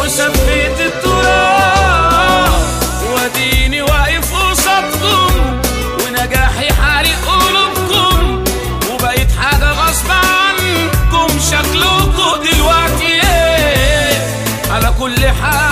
وسفيت التراب واديني واقف قصادكم ونجاحي حارق قلوبكم وبقيت حاجة غصب عنكم شكلكم دلوقتي ايه على كل حال